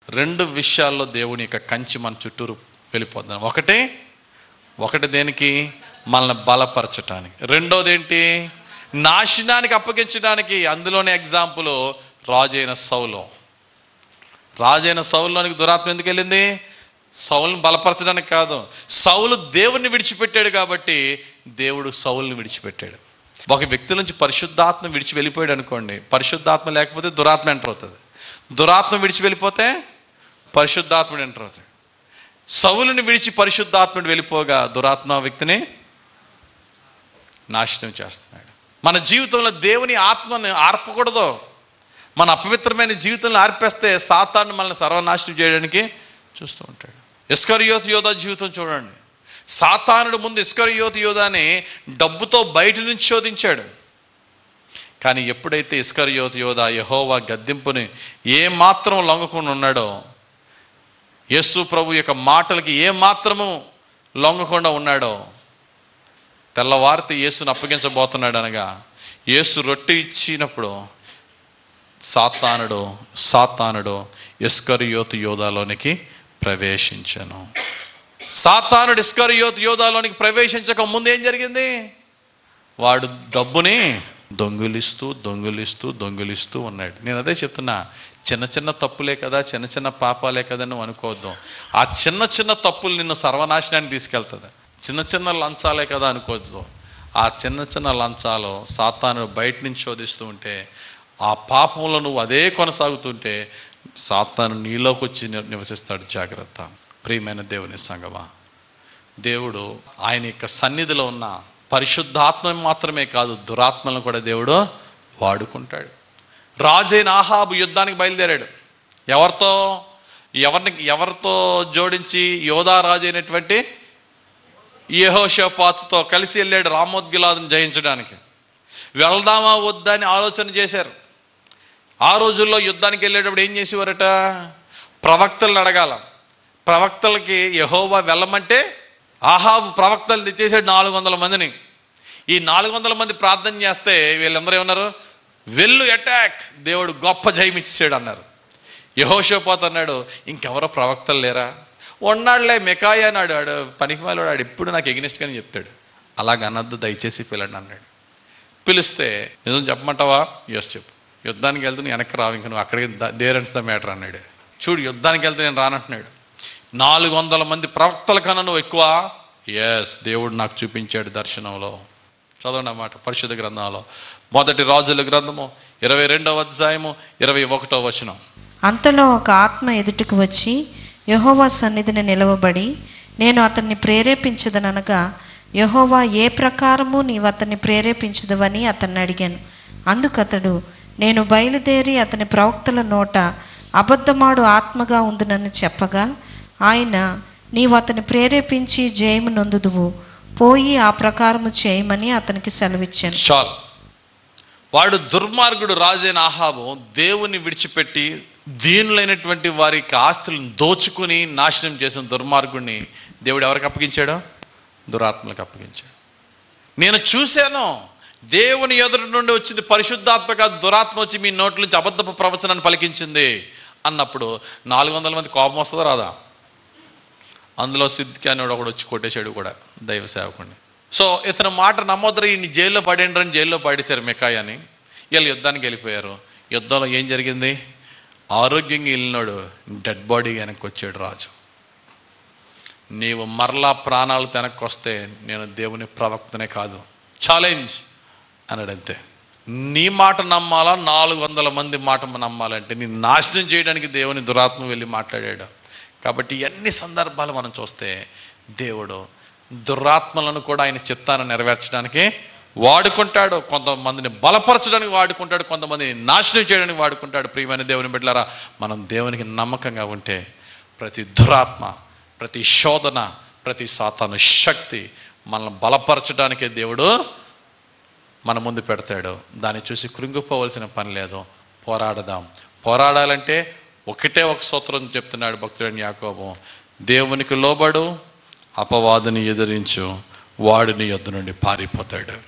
రెండు విషయాల్లో దేవుని యొక్క కంచి మన చుట్టూరు వెళ్ళిపోతున్నాం ఒకటి ఒకటి దేనికి మనల్ని బలపరచటానికి రెండోది ఏంటి నాశనానికి అప్పగించడానికి అందులోనే ఎగ్జాంపుల్ రాజైన సౌలో రాజైన సౌల్లోనికి దురాత్మ ఎందుకు వెళ్ళింది సౌల్ని బలపరచడానికి కాదు సౌలు దేవుణ్ణి విడిచిపెట్టాడు కాబట్టి దేవుడు సౌల్ని విడిచిపెట్టాడు ఒక వ్యక్తి నుంచి పరిశుద్ధాత్మ విడిచి వెళ్ళిపోయాడు అనుకోండి పరిశుద్ధాత్మ లేకపోతే దురాత్మ ఎంటర్ అవుతుంది దురాత్మ విడిచి వెళ్ళిపోతే పరిశుద్ధాత్ముడు ఎంటర్ అవుతాడు సౌలుని విడిచి పరిశుద్ధాత్ముడు వెళ్ళిపోగా దురాత్మ వ్యక్తిని నాశనం చేస్తున్నాడు మన జీవితంలో దేవుని ఆత్మను ఆర్పకూడదు మన అపవిత్రమైన జీవితంలో ఆర్పేస్తే సాతాన్ని మనల్ని సర్వనాశనం చేయడానికి చూస్తూ ఉంటాడు ఇస్కరియోత్ యోధా జీవితం చూడండి సాతానుడు ముందు ఇస్కరియోత్ యోధాని డబ్బుతో బయట నుంచి శోధించాడు కానీ ఎప్పుడైతే ఇస్కరియోత్ యోధ యహోవా గద్దింపుని ఏ మాత్రం లొంగకుండా ఉన్నాడో యేసు ప్రభు యొక్క మాటలకి ఏ మాత్రము లొంగకుండా ఉన్నాడో తెల్లవారితే యేసును అప్పగించబోతున్నాడు అనగా యేసు రొట్టె ఇచ్చినప్పుడు సాతానుడు సాతానుడు ఇస్కరియోతు యోధాలోనికి ప్రవేశించను సాతానుడు ఇస్కరియోతు యోధాలోనికి ప్రవేశించక ముందు ఏం జరిగింది వాడు డబ్బుని దొంగిలిస్తూ దొంగిలిస్తూ దొంగిలిస్తూ ఉన్నాడు నేను అదే చెప్తున్నా చిన్న చిన్న తప్పులే కదా చిన్న చిన్న పాపాలే కదా నువ్వు అనుకోవద్దు ఆ చిన్న చిన్న తప్పులు నిన్ను సర్వనాశనానికి తీసుకెళ్తుంది చిన్న చిన్న లంచాలే కదా అనుకోవద్దు ఆ చిన్న చిన్న లంచాలు సాతాను బయట నుంచి శోధిస్తూ ఉంటే ఆ పాపంలో నువ్వు అదే కొనసాగుతుంటే సాతాను నీలోకి వచ్చి ని- నివసిస్తాడు జాగ్రత్త ప్రియమైన దేవుని సంగమా దేవుడు ఆయన యొక్క సన్నిధిలో ఉన్న పరిశుద్ధాత్మ మాత్రమే కాదు దురాత్మలను కూడా దేవుడు వాడుకుంటాడు రాజైన ఆహాబు యుద్ధానికి బయలుదేరాడు ఎవరితో ఎవరిని ఎవరితో జోడించి యోధా రాజు అయినటువంటి యెహోషాపాతుతో కలిసి వెళ్ళాడు రామోద్గిలాదుని జయించడానికి వెళ్దామా వద్దా అని ఆలోచన చేశారు ఆ రోజుల్లో యుద్ధానికి వెళ్ళేటప్పుడు ఏం చేసేవారట ప్రవక్తలను అడగాల ప్రవక్తలకి యహోవా వెళ్ళమంటే ఆహాబు ప్రవక్తలు తెచ్చేసాడు నాలుగు వందల మందిని ఈ నాలుగు వందల మంది ప్రార్థన చేస్తే వీళ్ళందరూ ఏమన్నారు వెళ్ళు అటాక్ దేవుడు గొప్ప జయం ఇచ్చేసాడు అన్నారు యహోషోపాత్ అన్నాడు ఇంకెవరో ప్రవక్తలు లేరా ఉన్నాడులే మెకాయ అన్నాడు ఆడు పనికిమాలి ఆడు ఎప్పుడు నాకు ఎగినెస్ట్గానే చెప్తాడు అలాగ అనద్దు దయచేసి పిల్లండి అన్నాడు పిలిస్తే నిజం చెప్పమంటావా ఎస్ చెప్పు యుద్ధానికి వెళ్తే నువ్వు వెనక్కి రావు ఇంక నువ్వు అక్కడికి దేరెన్స్ ద మ్యాటర్ అన్నాడు చూడు యుద్ధానికి వెళ్తే నేను రానంటున్నాడు నాలుగు వందల మంది ప్రవక్తల కన్నా నువ్వు ఎక్కువ ఎస్ దేవుడు నాకు చూపించాడు దర్శనంలో చదవండి అన్నమాట పరిశుద్ధ గ్రంథంలో మొదటి రాజుల గ్రంథము ఇరవై రెండవ అధ్యాయము ఇరవై ఒకటో వచనం అంతలో ఒక ఆత్మ ఎదుటికి వచ్చి యహోవా సన్నిధిని నిలవబడి నేను అతన్ని ప్రేరేపించదనగా యహోవా ఏ ప్రకారము నీవు అతన్ని ప్రేరేపించదవని అతన్ని అడిగాను అందుకు అతడు నేను బయలుదేరి అతని ప్రవక్తల నోట అబద్ధమాడు ఆత్మగా ఉందునని చెప్పగా ఆయన నీవు అతని ప్రేరేపించి జయము నొందుదువు పోయి ఆ ప్రకారము చేయమని అతనికి సెలవిచ్చాను చాలు వాడు దుర్మార్గుడు రాజైన ఆహాబు దేవుని విడిచిపెట్టి దీనులైనటువంటి వారికి ఆస్తులను దోచుకుని నాశనం చేసిన దుర్మార్గుడిని దేవుడు ఎవరికి అప్పగించాడు దురాత్మలకు అప్పగించాడు నేను చూశాను దేవుని ఎదురు నుండి వచ్చింది పరిశుద్ధాత్మ కాదు దురాత్మ వచ్చి మీ నోట్ల నుంచి అబద్ధపు ప్రవచనాన్ని పలికించింది అన్నప్పుడు నాలుగు వందల మంది కోపం వస్తుందా రాదా అందులో సిద్ధికి అని ఒకడు వచ్చి కొట్టేశాడు కూడా దైవ సేవకుడిని సో ఇతను మాట నమ్మొద్దరు ఈయన్ని జైల్లో పడేండ్రని జైల్లో పడేశారు మెకాయ్ అని వీళ్ళు యుద్ధానికి వెళ్ళిపోయారు యుద్ధంలో ఏం జరిగింది ఆరోగ్యంగా వెళ్ళినాడు డెడ్ బాడీ వెనక్కి వచ్చాడు రాజు నీవు మరలా ప్రాణాలు వెనక్కి వస్తే నేను దేవుని ప్రవక్తనే కాదు ఛాలెంజ్ అన్నాడు అంతే నీ మాట నమ్మాలా నాలుగు వందల మంది మాట నమ్మాలంటే నీ నాశనం చేయడానికి దేవుని దురాత్మ వెళ్ళి మాట్లాడాడు కాబట్టి ఎన్ని సందర్భాలు మనం చూస్తే దేవుడు దురాత్మలను కూడా ఆయన చిత్తాన్ని నెరవేర్చడానికి వాడుకుంటాడు కొంతమందిని బలపరచడానికి వాడుకుంటాడు కొంతమందిని నాశనం చేయడానికి వాడుకుంటాడు ప్రియమైన దేవుని బిడ్డలారా మనం దేవునికి నమ్మకంగా ఉంటే ప్రతి దురాత్మ ప్రతి శోధన ప్రతి సాతాను శక్తి మనల్ని బలపరచడానికే దేవుడు మన ముందు పెడతాడు దాన్ని చూసి కృంగిపోవలసిన పని లేదు పోరాడదాం పోరాడాలంటే ఒకటే ఒక సూత్రం చెప్తున్నాడు భక్తుడని యాకోబు దేవునికి లోబడు అపవాదిని ఎదిరించు వాడిని యొద్ద నుండి పారిపోతాడు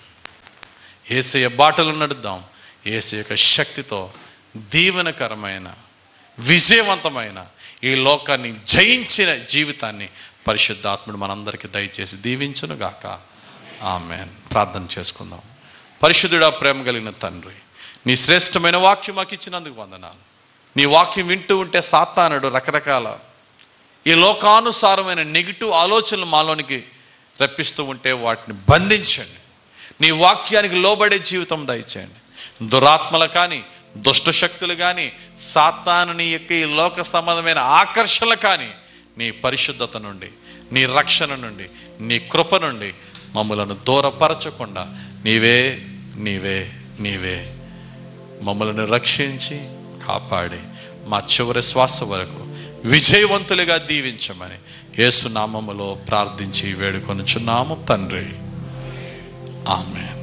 ఏసయ బాటలు నడుద్దాం ఏసయ యొక్క శక్తితో దీవెనకరమైన విజయవంతమైన ఈ లోకాన్ని జయించిన జీవితాన్ని పరిశుద్ధాత్ముడు మనందరికీ దయచేసి దీవించును గాక ఆమె ప్రార్థన చేసుకుందాం పరిశుద్ధుడా ప్రేమ కలిగిన తండ్రి నీ శ్రేష్టమైన వాక్యం మాకు ఇచ్చినందుకు వందనాలు నీ వాక్యం వింటూ ఉంటే సాతానుడు రకరకాల ఈ లోకానుసారమైన నెగిటివ్ ఆలోచనలు మాలోనికి రప్పిస్తూ ఉంటే వాటిని బంధించండి నీ వాక్యానికి లోబడే జీవితం దయచేయండి దురాత్మలు కానీ దుష్ట శక్తులు కానీ సాతానుని యొక్క ఈ లోక సంబంధమైన ఆకర్షణలు కానీ నీ పరిశుద్ధత నుండి నీ రక్షణ నుండి నీ కృప నుండి మమ్మలను దూరపరచకుండా నీవే నీవే నీవే మమ్మల్ని రక్షించి కాపాడి మా చివరి శ్వాస వరకు విజయవంతులుగా దీవించమని యేసునామములో ప్రార్థించి వేడుకొనుచున్నాము తండ్రి ఆమె